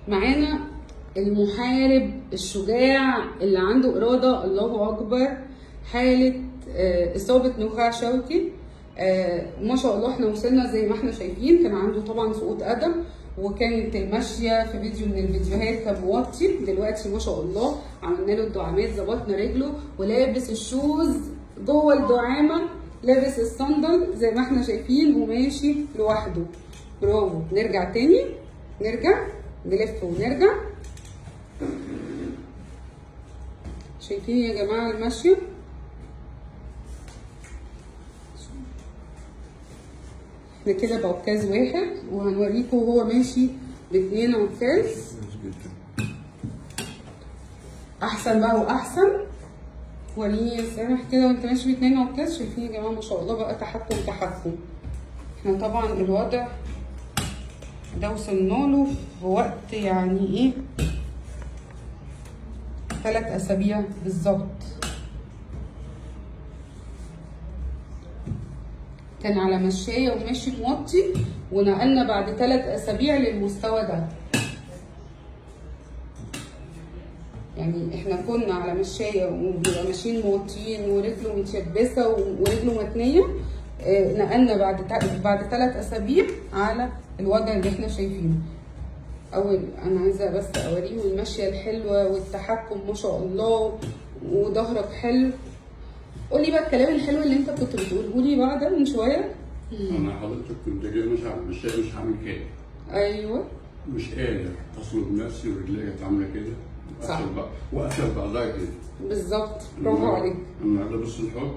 معانا المحارب الشجاع اللي عنده إرادة الله أكبر حالة آه، إصابة نخاع شوكي آه، ما شاء الله احنا وصلنا زي ما احنا شايفين كان عنده طبعا سقوط قدم وكانت الماشية في فيديو من الفيديوهات كان موطي دلوقتي ما شاء الله عملنا له الدعامات ظبطنا رجله ولابس الشوز جوه الدعامة لابس الصندل زي ما احنا شايفين وماشي لوحده برافو نرجع تاني نرجع نلف ونرجع شايفين يا جماعة الماشية احنا كده بعكاز واحد وهنوريكم وهو ماشي باتنين عكاز احسن بقى واحسن وريني يا سامح كده وانت ماشي باتنين عكاز شايفين يا جماعه ما شاء الله بقى تحكم تحكم احنا طبعا الوضع ده وصلنا له في وقت يعني ايه ثلاث اسابيع بالظبط كان على مشاية وماشي موطي ونقلنا بعد ثلاث أسابيع للمستوى ده يعني احنا كنا على مشاية وبيبقى ماشيين موطيين ورجله متشبسة ورجله متنية اه نقلنا بعد تا- بعد ثلاث أسابيع على الوضع اللي احنا شايفينه أول أنا عايزة بس أوريه المشية الحلوة والتحكم ما شاء الله وظهرك حلو قولي بقى الكلام الحلو اللي انت كنت بتقوله لي بقى ده من شويه انا حضرتك كنت جاي مش عارف مش مش هعمل كده ايوه مش قادر تصلب نفسي ورجلي كانت عامله كده صح. وأقفل بقى واقفل بعضها كده بالظبط برافو عليك انا لابس الحب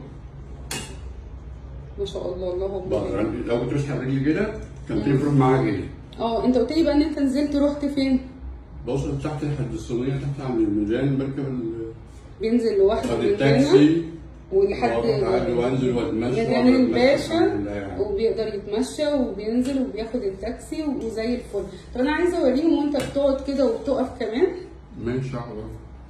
ما شاء الله اللهم بقدر بارك. لو كنت بسحب رجلي كده كان تفرق معايا كده اه انت قلت لي بقى ان انت نزلت رحت فين بوصل تحت لحد الصينيه تحت عند الميدان بركب ال- بينزل لوحده خد من هنا التاكسي ولحد وأروح عادي وانزل واتمشى ميدان وأتمشى الباشا الحمد لله يعني. وبيقدر يتمشى وبينزل وبياخد التاكسي وزي الفل طب انا عايزه اوريهم وانت بتقعد كده وبتقف كمان ماشي احضر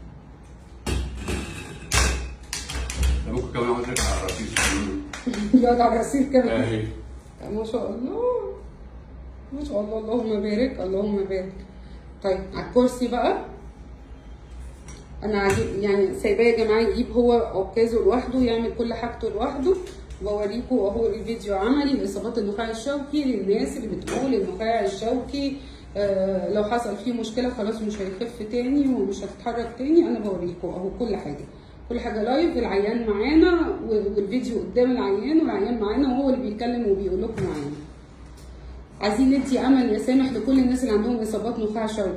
ده ممكن كمان اقعد على الرصيف بيقعد على الرصيف كمان اهي ما شاء الله ما شاء الله اللهم بارك اللهم بارك طيب على الكرسي بقى انا عاجب يعني سايباه يا جماعه يجيب هو عكازه لوحده يعمل كل حاجته لوحده بوريكم اهو الفيديو عملي لاصابات النخاع الشوكي للناس اللي بتقول النخاع الشوكي آه لو حصل فيه مشكله خلاص مش هيخف تاني ومش هتتحرك تاني انا بوريكم اهو كل حاجه كل حاجه لايف العيان معانا والفيديو قدام العيان والعيان معانا وهو اللي بيتكلم وبيقول لكم معانا عايزين ندي امل يا سامح لكل الناس اللي عندهم اصابات نخاع شوكي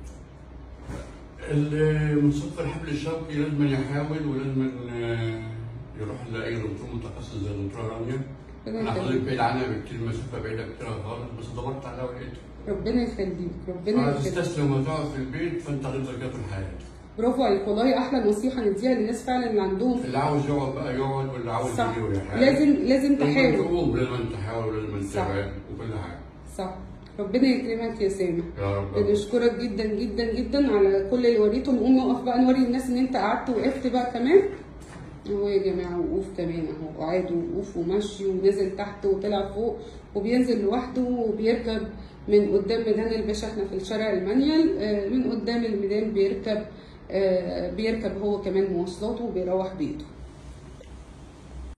المنصف الحبل الشوكي لازم يحاول ولازم آه، يروح لاي دكتور متخصص زي دكتور رانيا انا حضرتك بعيد عنها بكتير مسافه بعيده كتير خالص بس دورت عليها ولقيتها ربنا يخليك ربنا يخليك تستسلم وتقعد في البيت فانت هتفضل كده طول حياتك برافو عليك والله احلى نصيحه نديها للناس فعلا اللي عندهم اللي عاوز يقعد بقى يقعد واللي عاوز صح يجي ويحاول لازم لازم لازم تحاول تقوم لازم تحاول ولازم صح. تتابع وكل حاجه صح ربنا يكرمك يا سامح يا رب بنشكرك جدا جدا جدا على كل اللي وريته نقوم نقف بقى نوري الناس ان انت قعدت وقفت بقى كمان اهو يا جماعه وقوف كمان اهو قعد ووقوف ومشي ونزل تحت وطلع فوق وبينزل لوحده وبيركب من قدام ميدان الباشا احنا في الشارع المانيال آه، من قدام الميدان بيركب آه، بيركب هو كمان مواصلاته وبيروح بيته